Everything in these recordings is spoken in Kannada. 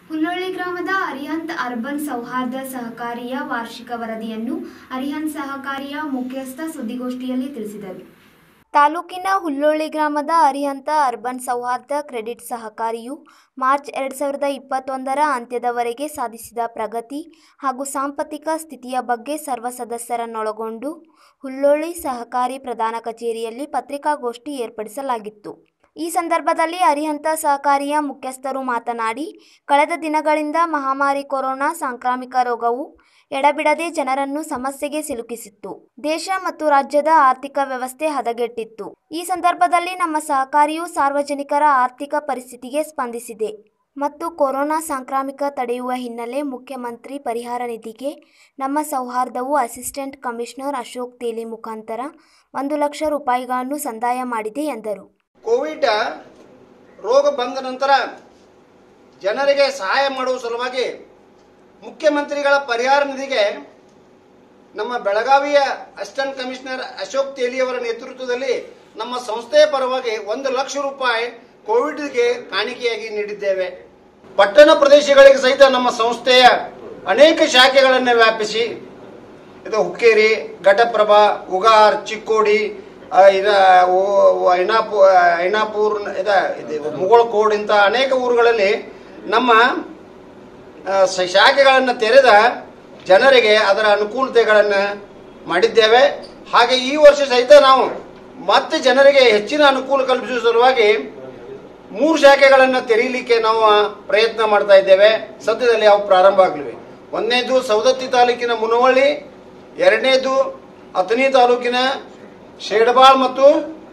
ಹುಲ್ಲೊಳ್ಳಿ ಗ್ರಾಮದ ಅರಿಹಂತ್ ಅರ್ಬನ್ ಸೌಹಾರ್ದ ಸಹಕಾರಿಯ ವಾರ್ಷಿಕ ವರದಿಯನ್ನು ಅರಿಹಂತ್ ಸಹಕಾರಿಯ ಮುಖ್ಯಸ್ಥ ಸುದ್ದಿಗೋಷ್ಠಿಯಲ್ಲಿ ತಿಳಿಸಿದರು ತಾಲೂಕಿನ ಹುಲ್ಲೊಳ್ಳಿ ಗ್ರಾಮದ ಅರಿಹಂತ ಅರ್ಬನ್ ಸೌಹಾರ್ದ ಕ್ರೆಡಿಟ್ ಸಹಕಾರಿಯು ಮಾರ್ಚ್ ಎರಡು ಸಾವಿರದ ಇಪ್ಪತ್ತೊಂದರ ಅಂತ್ಯದವರೆಗೆ ಸಾಧಿಸಿದ ಪ್ರಗತಿ ಹಾಗೂ ಸಾಂಪತ್ತಿಕ ಸ್ಥಿತಿಯ ಬಗ್ಗೆ ಸರ್ವ ಸದಸ್ಯರನ್ನೊಳಗೊಂಡು ಹುಲ್ಲೊಳ್ಳಿ ಸಹಕಾರಿ ಪ್ರಧಾನ ಕಚೇರಿಯಲ್ಲಿ ಪತ್ರಿಕಾಗೋಷ್ಠಿ ಏರ್ಪಡಿಸಲಾಗಿತ್ತು ಈ ಸಂದರ್ಭದಲ್ಲಿ ಅರಿಹಂತ ಸಹಕಾರಿಯ ಮುಖ್ಯಸ್ಥರು ಮಾತನಾಡಿ ಕಳೆದ ದಿನಗಳಿಂದ ಮಹಾಮಾರಿ ಕೊರೋನಾ ಸಾಂಕ್ರಾಮಿಕ ರೋಗವು ಎಡಬಿಡದೆ ಜನರನ್ನು ಸಮಸ್ಯೆಗೆ ಸಿಲುಕಿಸಿತ್ತು ದೇಶ ಮತ್ತು ರಾಜ್ಯದ ಆರ್ಥಿಕ ವ್ಯವಸ್ಥೆ ಹದಗೆಟ್ಟಿತ್ತು ಈ ಸಂದರ್ಭದಲ್ಲಿ ನಮ್ಮ ಸಹಕಾರಿಯು ಸಾರ್ವಜನಿಕರ ಆರ್ಥಿಕ ಪರಿಸ್ಥಿತಿಗೆ ಸ್ಪಂದಿಸಿದೆ ಮತ್ತು ಕೊರೋನಾ ಸಾಂಕ್ರಾಮಿಕ ತಡೆಯುವ ಹಿನ್ನೆಲೆ ಮುಖ್ಯಮಂತ್ರಿ ಪರಿಹಾರ ನಿಧಿಗೆ ನಮ್ಮ ಸೌಹಾರ್ದವು ಅಸಿಸ್ಟೆಂಟ್ ಕಮಿಷನರ್ ಅಶೋಕ್ ತೇಲಿ ಮುಖಾಂತರ ಒಂದು ಲಕ್ಷ ರೂಪಾಯಿಗಳನ್ನು ಸಂದಾಯ ಮಾಡಿದೆ ಎಂದರು ಕೋವಿಡ್ ರೋಗ ಬಂದ ನಂತರ ಜನರಿಗೆ ಸಹಾಯ ಮಾಡುವ ಸಲುವಾಗಿ ಮುಖ್ಯಮಂತ್ರಿಗಳ ಪರಿಹಾರ ನಿಧಿಗೆ ನಮ್ಮ ಬೆಳಗಾವಿಯ ಅಸಿಸ್ಟೆಂಟ್ ಕಮಿಷನರ್ ಅಶೋಕ್ ತೇಲಿಯವರ ನೇತೃತ್ವದಲ್ಲಿ ನಮ್ಮ ಸಂಸ್ಥೆಯ ಪರವಾಗಿ ಒಂದು ಲಕ್ಷ ರೂಪಾಯಿ ಕೋವಿಡ್ಗೆ ಕಾಣಿಕೆಯಾಗಿ ನೀಡಿದ್ದೇವೆ ಪಟ್ಟಣ ಪ್ರದೇಶಗಳಿಗೆ ಸಹಿತ ನಮ್ಮ ಸಂಸ್ಥೆಯ ಅನೇಕ ಶಾಖೆಗಳನ್ನು ವ್ಯಾಪಿಸಿ ಇದು ಹುಕ್ಕೇರಿ ಘಟಪ್ರಭಾ ಉಗಾರ್ ಚಿಕ್ಕೋಡಿ ಆ, ಇದ ಓ- ಓ- ಐನಾಪು ಐನಾಪುರ್ ಇದ ಇದು ಮುಗಳಕೋಡ್ ಇಂಥ ಅನೇಕ ಊರುಗಳಲ್ಲಿ ನಮ್ಮ ಆ, ಸ- ಶಾಖೆಗಳನ್ನು ತೆರೆದ ಜನರಿಗೆ ಅದರ ಅನುಕೂಲತೆಗಳನ್ನು ಮಾಡಿದ್ದೇವೆ ಹಾಗೆ ಈ ವರ್ಷ ಸಹಿತ ನಾವು ಮತ್ತೆ ಜನರಿಗೆ ಹೆಚ್ಚಿನ ಅನುಕೂಲ ಕಲ್ಪಿಸುವ ಸಲುವಾಗಿ ಮೂರು ಶಾಖೆಗಳನ್ನು ತೆರೀಲಿಕ್ಕೆ ನಾವು ಪ್ರಯತ್ನ ಮಾಡ್ತಾ ಇದ್ದೇವೆ ಸದ್ಯದಲ್ಲಿ ಅವು ಪ್ರಾರಂಭ ಆಗಲಿವೆ ಒಂದನೇದು ಸವದತ್ತಿ ತಾಲೂಕಿನ ಮುನವಳ್ಳಿ ಎರಡನೇದು ಅಥಣಿ ತಾಲೂಕಿನ ಶೇಡಬಾಳ್ ಮತ್ತು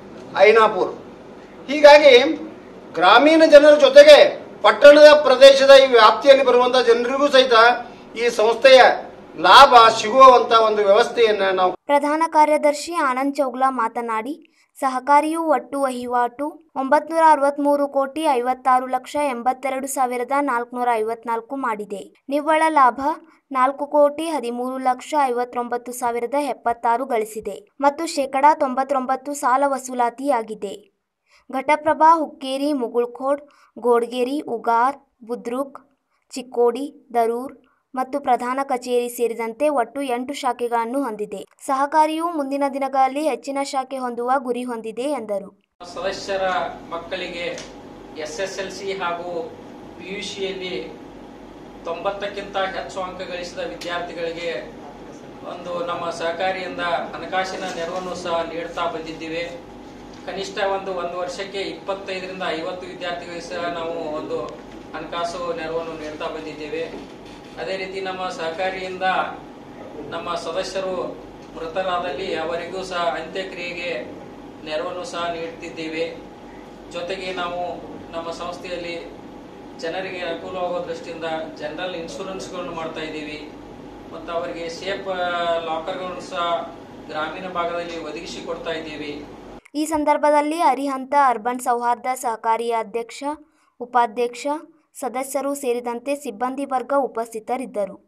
ಐನಾಪುರ್ ಹೀಗಾಗಿ ಗ್ರಾಮೀಣ ಜನರ ಜೊತೆಗೆ ಪಟ್ಟಣದ ಪ್ರದೇಶದ ಈ ವ್ಯಾಪ್ತಿಯಲ್ಲಿ ಬರುವಂತಹ ಜನರಿಗೂ ಸಹಿತ ಈ ಸಂಸ್ಥೆಯ ಲಾಭ ಸಿಗುವಂತ ಒಂದು ವ್ಯವಸ್ಥೆಯನ್ನ ನಾವು ಪ್ರಧಾನ ಕಾರ್ಯದರ್ಶಿ ಆನಂದ್ ಚೌಗ್ಲಾ ಮಾತನಾಡಿ ಸಹಕಾರಿಯು ಒಟ್ಟು ವಹಿವಾಟು ಒಂಬತ್ನೂರ ಅರವತ್ತ್ಮೂರು ಕೋಟಿ ಐವತ್ತಾರು ಲಕ್ಷ ಎಂಬತ್ತೆರಡು ಸಾವಿರದ ನಾಲ್ಕುನೂರ ಐವತ್ನಾಲ್ಕು ಮಾಡಿದೆ ನಿವ್ವಳ ಲಾಭ ನಾಲ್ಕು ಕೋಟಿ ಹದಿಮೂರು ಲಕ್ಷ ಐವತ್ತೊಂಬತ್ತು ಸಾವಿರದ ಎಪ್ಪತ್ತಾರು ಗಳಿಸಿದೆ ಮತ್ತು ಶೇಕಡಾ ತೊಂಬತ್ತೊಂಬತ್ತು ಸಾಲ ವಸೂಲಾತಿಯಾಗಿದೆ ಘಟಪ್ರಭಾ ಹುಕ್ಕೇರಿ ಮುಗುಳ್ಖೋಡ್ ಗೋಡ್ಗೇರಿ ಉಗಾರ್ ಬುದ್ರುಕ್ ಚಿಕ್ಕೋಡಿ ದರೂರ್ ಮತ್ತು ಪ್ರಧಾನ ಕಚೇರಿ ಸೇರಿದಂತೆ ಒಟ್ಟು ಎಂಟು ಶಾಖೆಗಳನ್ನು ಹೊಂದಿದೆ ಸಹಕಾರಿಯು ಮುಂದಿನ ದಿನಗಳಲ್ಲಿ ಹೆಚ್ಚಿನ ಶಾಖೆ ಹೊಂದುವ ಗುರಿ ಹೊಂದಿದೆ ಎಂದರು ಸದಸ್ಯರ ಮಕ್ಕಳಿಗೆ ಎಸ್ ಎಸ್ ಎಲ್ ಸಿ ಹಾಗೂ ಪಿ ಯು ಸಿಯಲ್ಲಿ ತೊಂಬತ್ತಕ್ಕಿಂತ ಹೆಚ್ಚು ಅಂಕ ಗಳಿಸಿದ ವಿದ್ಯಾರ್ಥಿಗಳಿಗೆ ಒಂದು ನಮ್ಮ ಸಹಕಾರಿಯಿಂದ ಹಣಕಾಸಿನ ನೆರವನ್ನು ಸಹ ನೀಡ್ತಾ ಬಂದಿದ್ದೀವಿ ಕನಿಷ್ಠ ಒಂದು ಒಂದು ವರ್ಷಕ್ಕೆ ಇಪ್ಪತ್ತೈದರಿಂದ ಐವತ್ತು ವಿದ್ಯಾರ್ಥಿಗಳಿಗೆ ಸಹ ನಾವು ಒಂದು ಹಣಕಾಸು ನೆರವನ್ನು ನೀಡ್ತಾ ಬಂದಿದ್ದೇವೆ ಅದೇ ರೀತಿ ನಮ್ಮ ಸಹಕಾರಿಯಿಂದ ನಮ್ಮ ಸದಸ್ಯರು ಮೃತರಾದಲ್ಲಿ ಅವರಿಗೂ ಸಹ ಅಂತ್ಯಕ್ರಿಯೆಗೆ ನೆರವನ್ನು ಸಹ ನೀಡ್ತಿದ್ದೇವೆ ಜೊತೆಗೆ ನಾವು ನಮ್ಮ ಸಂಸ್ಥೆಯಲ್ಲಿ ಜನರಿಗೆ ಅನುಕೂಲವಾಗುವ ದೃಷ್ಟಿಯಿಂದ ಜನರಲ್ ಇನ್ಶೂರೆನ್ಸ್ಗಳನ್ನು ಮಾಡ್ತಾ ಇದ್ದೀವಿ ಮತ್ತು ಅವರಿಗೆ ಸೇಫ್ ಲಾಕರ್ಗಳನ್ನು ಸಹ ಗ್ರಾಮೀಣ ಭಾಗದಲ್ಲಿ ಒದಗಿಸಿ ಕೊಡ್ತಾ ಇದ್ದೀವಿ ಈ ಸಂದರ್ಭದಲ್ಲಿ ಅರಿಹಂತ ಅರ್ಬನ್ ಸೌಹಾರ್ದ ಸಹಕಾರಿಯ ಅಧ್ಯಕ್ಷ ಉಪಾಧ್ಯಕ್ಷ ಸದಸ್ಯರು ಸೇರಿದಂತೆ ಸಿಬ್ಬಂದಿ ವರ್ಗ ಉಪಸ್ಥಿತರಿದ್ದರು